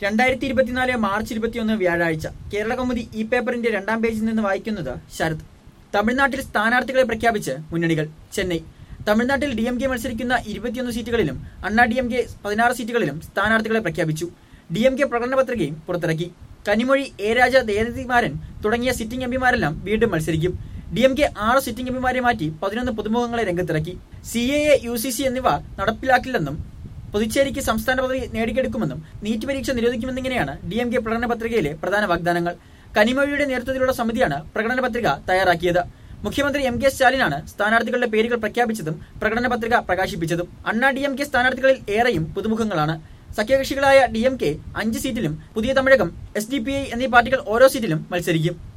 രണ്ടായിരത്തി ഇരുപത്തിനാല് മാർച്ച് ഇരുപത്തിയൊന്ന് വ്യാഴാഴ്ച കേരള കൗമുദി ഇ പേപ്പറിന്റെ രണ്ടാം പേജിൽ നിന്ന് വായിക്കുന്നത് ശരത് തമിഴ്നാട്ടിൽ സ്ഥാനാർത്ഥികളെ പ്രഖ്യാപിച്ച് മുന്നണികൾ ചെന്നൈ തമിഴ്നാട്ടിൽ ഡി എം കെ മത്സരിക്കുന്ന ഇരുപത്തിയൊന്ന് സീറ്റുകളിലും അണ്ണാ ഡി എം കെ പതിനാറ് സീറ്റുകളിലും സ്ഥാനാർത്ഥികളെ പ്രഖ്യാപിച്ചു ഡി എം കെ പ്രകടന പത്രികയും പുറത്തിറക്കി കനിമൊഴി എ രാജ ദയനിധിമാരൻ തുടങ്ങിയ സിറ്റിംഗ് എംപിമാരെല്ലാം വീണ്ടും മത്സരിക്കും ഡി എം കെ ആറ് സിറ്റിംഗ് എംപിമാരെ മാറ്റി പതിനൊന്ന് പുതുമുഖങ്ങളെ രംഗത്തിറക്കി C A A U C C എന്നിവ നടപ്പിലാക്കില്ലെന്നും പുതുച്ചേരിക്ക് സംസ്ഥാന പദവി നേടിയെടുക്കുമെന്നും നീറ്റ് പരീക്ഷ നിരോധിക്കുമെന്നിങ്ങനെയാണ് ഡി എം കെ പ്രകടന പത്രികയിലെ പ്രധാന വാഗ്ദാനങ്ങൾ കനിമൊഴിയുടെ നേതൃത്വത്തിലുള്ള സമിതിയാണ് പ്രകടന പത്രിക തയ്യാറാക്കിയത് മുഖ്യമന്ത്രി എം കെ സ്റ്റാലിനാണ് സ്ഥാനാർത്ഥികളുടെ പേരുകൾ പ്രഖ്യാപിച്ചതും പ്രകടന പത്രിക പ്രകാശിപ്പിച്ചതും അണ്ണാ ഡി എം കെ സ്ഥാനാർത്ഥികളിൽ ഏറെയും പുതുമുഖങ്ങളാണ് സഖ്യകക്ഷികളായ ഡി എം കെ അഞ്ച് സീറ്റിലും Puthiya Thamizhagam S D P I എന്നീ പാർട്ടികൾ ഓരോ സീറ്റിലും മത്സരിക്കും